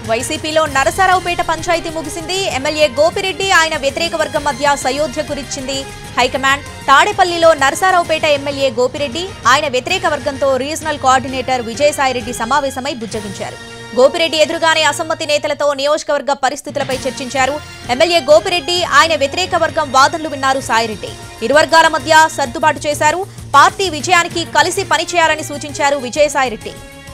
వైసీపీలో నరసరావుపేట పంచాయతీ ముగిసింది ఎమ్మెల్యే గోపిరెడ్డి ఆయన వ్యతిరేక వర్గం మధ్య సయోధ్య గురించింది హైకమాండ్ తాడేపల్లిలో నరసరావుపేట ఎమ్మెల్యే గోపిరెడ్డి ఆయన వ్యతిరేక వర్గంతో రీజనల్ కోఆర్డినేటర్ విజయసాయిరెడ్డి సమావేశమై బుజ్జగించారు గోపిరెడ్డి ఎదురుగానే అసమ్మతి నేతలతో నియోజకవర్గ పరిస్థితులపై చర్చించారు ఎమ్మెల్యే గోపిరెడ్డి ఆయన వ్యతిరేక వర్గం వాదనలు విన్నారు సాయిరెడ్డి ఇరు వర్గాల మధ్య సర్దుబాటు చేశారు పార్టీ విజయానికి కలిసి పనిచేయాలని సూచించారు విజయసాయిరెడ్డి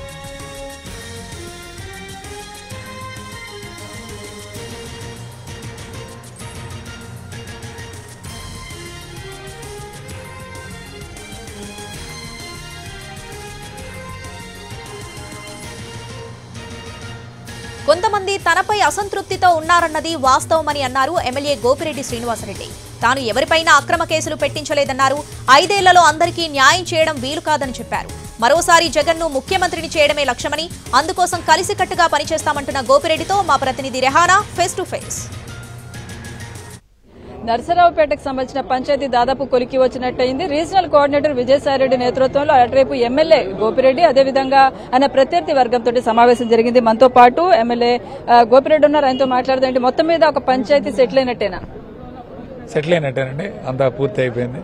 కొంతమంది తనపై అసంతృప్తితో ఉన్నారన్నది వాస్తవమని అన్నారు ఎమ్మెల్యే గోపిరెడ్డి శ్రీనివాసరెడ్డి తాను ఎవరిపైనా అక్రమ కేసులు పెట్టించలేదన్నారు ఐదేళ్లలో అందరికీ న్యాయం చేయడం వీలు కాదని చెప్పారు మరోసారి జగన్ను ముఖ్యమంత్రిని చేయడమే లక్ష్యమని అందుకోసం కలిసికట్టుగా పనిచేస్తామంటున్న గోపిరెడ్డితో మా ప్రతినిధి రెహానా ఫేస్ టు ఫేస్ నర్సరావుపేటకు సంబంధించిన పంచాయతీ దాదాపు కొలికి వచ్చినట్టయింది రీజనల్ కోఆర్డినేటర్ విజయసాయిరెడ్డి నేతృత్వంలో అటువైపు ఎమ్మెల్యే గోపిరెడ్డి అదేవిధంగా ఆయన ప్రత్యర్థి వర్గంతో సమావేశం జరిగింది మనతో పాటు ఎమ్మెల్యే ఆ, గోపిరెడ్డి ఉన్నారు ఆయనతో మాట్లాడదండి మొత్తం మీద ఒక పంచాయతీ సెటిల్ అయినట్టేనా సెటిల్ అయినట్టేనండి అంతా పూర్తి అయిపోయింది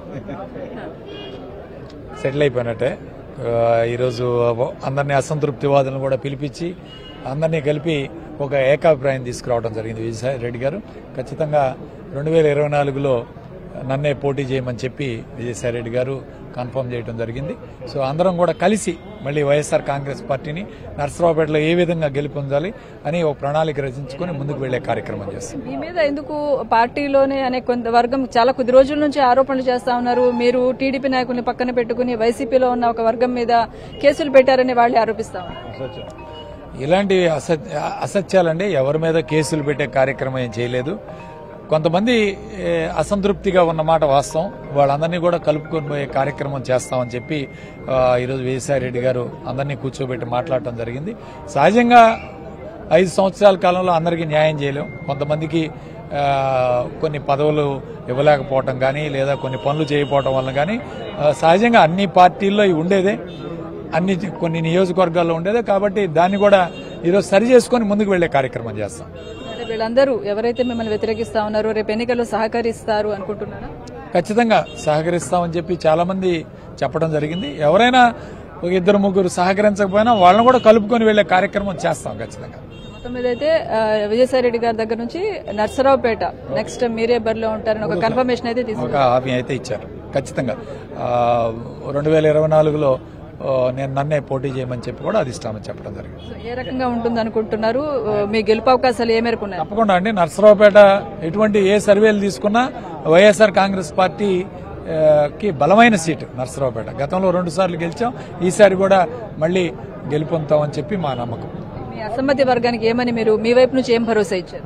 సెటిల్ అయిపోయినట్టే ఆ, ఈరోజు అందరినీ అసంతృప్తి వాదులను కూడా పిలిపించి అందరినీ కలిపి ఒక ఏకాభిప్రాయం తీసుకురావడం జరిగింది విజయసాయి రెడ్డి గారు ఖచ్చితంగా రెండు వేల ఇరవై నాలుగులో నన్నే పోటీ చేయమని చెప్పి విజయసాయి రెడ్డి గారు కన్ఫర్మ్ చేయడం జరిగింది సో అందరం కూడా కలిసి మళ్ళీ వైఎస్ఆర్ కాంగ్రెస్ పార్టీని నర్సరావుపేటలో ఏ విధంగా గెలుపొందాలి అని ఒక ప్రణాళిక రచించుకొని ముందుకు వెళ్లే కార్యక్రమం చేస్తాం మీ మీద ఎందుకు పార్టీలోనే అనే కొంత వర్గం చాలా కొద్ది రోజుల నుంచి ఆరోపణలు చేస్తా ఉన్నారు మీరు టీడీపీ నాయకుల్ని పక్కన పెట్టుకుని వైసీపీలో ఉన్న ఒక వర్గం మీద కేసులు పెట్టారని వాళ్ళే ఆరోపిస్తా ఉన్నారు ఇలాంటి అసత్య అసత్యాలండి ఎవరి మీద కేసులు పెట్టే కార్యక్రమం ఏం చేయలేదు కొంతమంది ఏ, అసంతృప్తిగా ఉన్నమాట వాస్తవం వాళ్ళందరినీ కూడా కలుపుకొని పోయే కార్యక్రమం చేస్తామని చెప్పి ఆ, ఈరోజు విజయసాయిరెడ్డి గారు అందరినీ కూర్చోబెట్టి మాట్లాడటం జరిగింది సహజంగా ఐదు సంవత్సరాల కాలంలో అందరికీ న్యాయం చేయలేం కొంతమందికి ఆ, కొన్ని పదవులు ఇవ్వలేకపోవటం కానీ లేదా కొన్ని పనులు చేయకపోవటం వల్ల కానీ ఆ, సహజంగా అన్ని పార్టీల్లో ఇవి ఉండేదే అన్ని కొన్ని నియోజకవర్గాల్లో ఉండేదే కాబట్టి దాన్ని కూడా ఈరోజు సరి చేసుకొని ముందుకు వెళ్లే కార్యక్రమం చేస్తాం అంటే వీళ్ళందరూ ఎవరైతే మిమ్మల్ని వ్యతిరేకిస్తా ఉన్నారో రేపు ఎన్నికల్లో సహకరిస్తారు అనుకుంటున్నారా ఖచ్చితంగా సహకరిస్తామని చెప్పి చాలా మంది చెప్పడం జరిగింది ఎవరైనా ఒక ఇద్దరు ముగ్గురు సహకరించకపోయినా వాళ్ళని కూడా కలుపుకొని వెళ్లే కార్యక్రమం చేస్తాం ఖచ్చితంగా మొత్తం మీద అయితే ఆ, విజయసాయి రెడ్డి గారి దగ్గర నుంచి నర్సరావుపేట నెక్స్ట్ మీరే బరిలో ఉంటారని ఒక కన్ఫర్మేషన్ అయితే తీసుకున్నారు ఒక హామీ అయితే ఇచ్చారు ఖచ్చితంగా రెండు వేల ఇరవై నాలుగులో ఆ, నేను నన్నే పోటీ చేయమని చెప్పి కూడా అది ఇస్తామని చెప్పడం జరిగింది సో ఏ రకంగా ఉంటుంది అనుకుంటున్నారు ఆ, మీ గెలుపు అవకాశాలు ఏ మేరకు ఉన్నాయి తప్పకుండా అండి నర్సరావుపేట ఎటువంటి ఏ సర్వేలు తీసుకున్నా వైఎస్ఆర్ కాంగ్రెస్ పార్టీ ఆ, కి బలమైన సీటు నర్సరావుపేట గతంలో రెండు సార్లు గెలిచాం ఈసారి కూడా మళ్ళీ గెలుపొందుతామని చెప్పి మా నమ్మకం మీ అసమ్మతి వర్గానికి ఏమని మీరు మీ వైపు నుంచి ఏం భరోసా ఇచ్చారు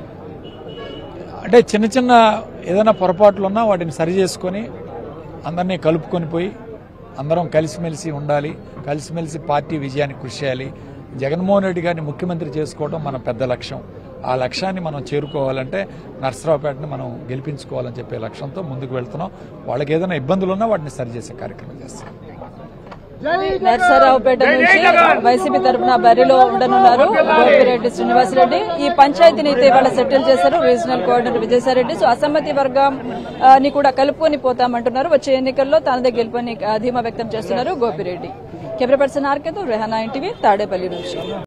అంటే చిన్న చిన్న ఏదైనా పొరపాట్లు ఉన్నా వాటిని సరి చేసుకొని అందరినీ కలుపుకొని పోయి అందరం కలిసిమెలిసి ఉండాలి కలిసిమెలిసి పార్టీ విజయానికి కృషి చేయాలి జగన్మోహన్ రెడ్డి గారిని ముఖ్యమంత్రి చేసుకోవడం మన పెద్ద లక్ష్యం ఆ లక్ష్యాన్ని మనం చేరుకోవాలంటే నర్సరావుపేటని మనం గెలిపించుకోవాలని చెప్పే లక్ష్యంతో ముందుకు వెళ్తున్నాం వాళ్ళకి ఏదైనా ఇబ్బందులు ఉన్నా వాటిని సరిచేసే కార్యక్రమం చేస్తాం నర్సరావుపేట నుంచి వైసీపీ తరఫున బరిలో ఉండనున్నారు గోపిరెడ్డి శ్రీనివాసరెడ్డి ఈ పంచాయతీని అయితే ఇవాళ సెటిల్ చేశారు రీజనల్ కోఆర్డినేటర్ విజయసాయిరెడ్డి సో అసమ్మతి వర్గం ఆ, ని కూడా కలుపుకొని పోతామంటున్నారు వచ్చే ఎన్నికల్లో తనదే గెలుపని ఆ, ధీమా వ్యక్తం చేస్తున్నారు గోపిరెడ్డి కెమెరా పర్సన్ ఆర్కేతో రెహానా ఇంటివి తాడేపల్లి నుంచి